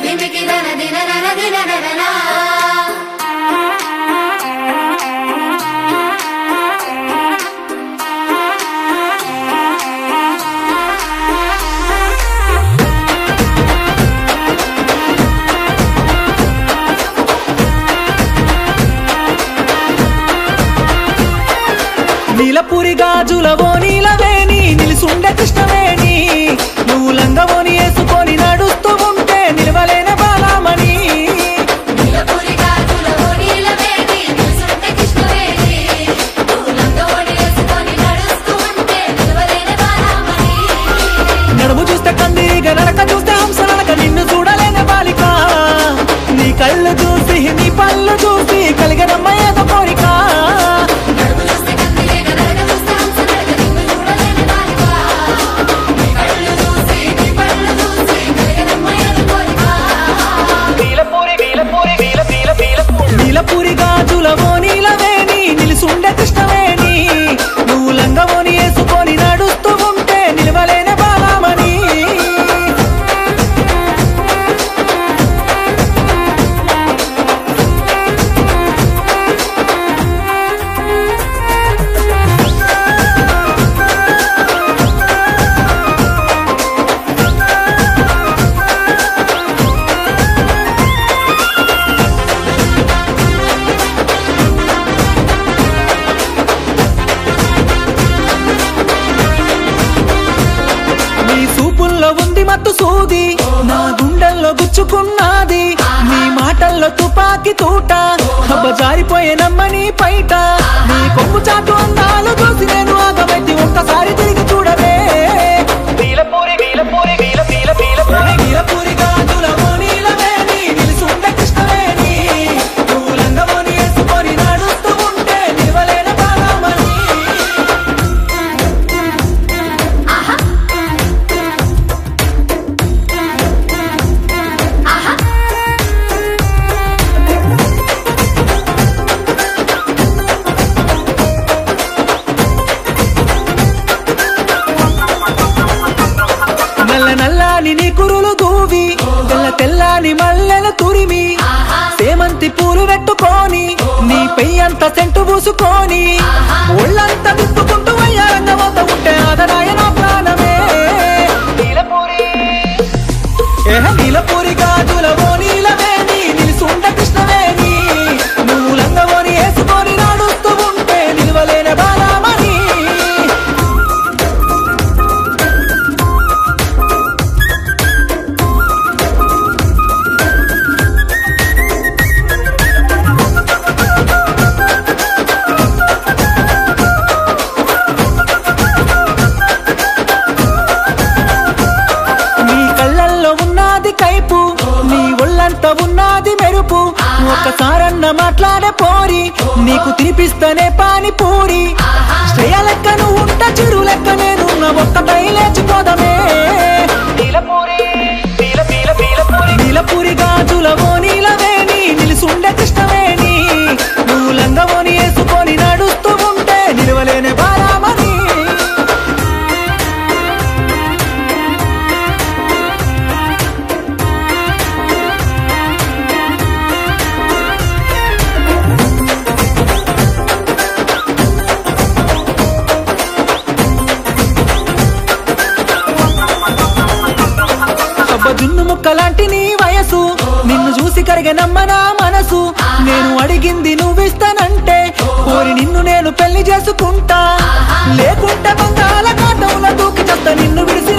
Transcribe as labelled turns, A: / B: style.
A: ధిమికి ధన దిన నన దిన నన
B: నీలపురి గాజులవో నీలవేణి నిలిసుండే కృష్ణవేణి నువ్వు లంగవోని వేసుకొని నడుస్తూ ఉంటే నిలవలేన బాలామణి
A: నీలపురి గాజుల ఓణీల వేణి నిలుసుంటే కృష్ణవేణి నువ్వు లంగవోణి వేసుకొని నడుస్తూ ఉంటే నిలవలేని బాలామణి
B: నడుము చూస్తే కందిరీగ నడక చూస్తే హంస నడక నిన్ను చూడలేని బాలిక నీ కళ్ళు చూసి నీ పళ్ళు చూసి కలిగినమ్మ ఏదో కోరిక
A: నడుము చూస్తే కందిలేక నడక చూస్తే హంస నడక నిన్ను చూడలేని బాలిక నీ కళ్ళు చూసి నీ పళ్ళు చూసి కలిగినమ్మ ఏదో కోరిక
B: నీలపూరి నీలపూరి నీల నీల నీలపూరి నీలపూరి గాజులవో నీలవేణి నిలిసుండే కృష్ణవేణి నువ్వు లంగవోని వేసుకొని నడుస్తూ ఉంటే నిలవలేని బాలామణి నీ చూపుల్లో ఉంది మత్తు సూది నా గుండెల్లో గుచ్చుకున్నది నీ మాటల్లో తుపాకి తూట హబ్బ జారిపోయే నమ్మని పైట నీ కొంగు చాటు అందాలు చూసి నేను ఆగమైతే ఒక్కసారి తిరిగి చూడవే నీలపూరి నీలపూరి నీల నీల నీలపూరి నీలపూరి గాజులవో నీలవేణి నిలిసుండే కృష్ణవేణి నువ్వు లంగవోని వేసుకొని నడుస్తూ ఉంటే నిలవలేన బాలమని నల్ల నల్లాని నీ కురులు దూవి తెల్ల తెల్లాని మల్లెల తురిమి సేమంతి పూలు పెట్టుకొని నీ పెయ్యంత సెంటు పూసుకొని ఒళ్ళంతా తిప్పుకుంటూ వయ్యారంగమవుత ఉంటే ఆదరాయ నా ప్రాణమే నీలపూరి ఏహ నీలపూరి గాజులవో నీలవేణి నిలిసుండ కృష్ణవేణి నువ్వు లంగవోని వేసుకొని నడుస్తూ ఉంటే నిలవలేని బాలామణి నీ కళ్ళల్లో ఉన్నది కైపు నీ ఒళ్ళంతా ఉన్నది మెరుపు ఒక్కసారన్న మాట్లాడే పోరి నీకు తినిపిస్తేనే పానిపూరి శ్రేయ లెక్క నువ్వు ఉంట చిరు లెక్క నేనున్న ఒక్కటై లేచిపోదమే నీలపూరి గాజులవో నీలవేణి నిలిసుండే కృష్ణవేణి నువ్వు లంగవోని వేసుకొని నడుస్తూ ఉంటే నిలవలేని బారామని అబ్బ జున్ను ముక్కలాంటి నీ వయసు నిన్ను చూసి కరిగనమ్మ నా మనసు నేను అడిగింది నువ్విస్తానంటే కోరి నిన్ను నేను పెళ్లి చేసుకుంటా లేకుంటే బంగాళ కాటంలో దూకి చెత్త నిన్ను విడిసి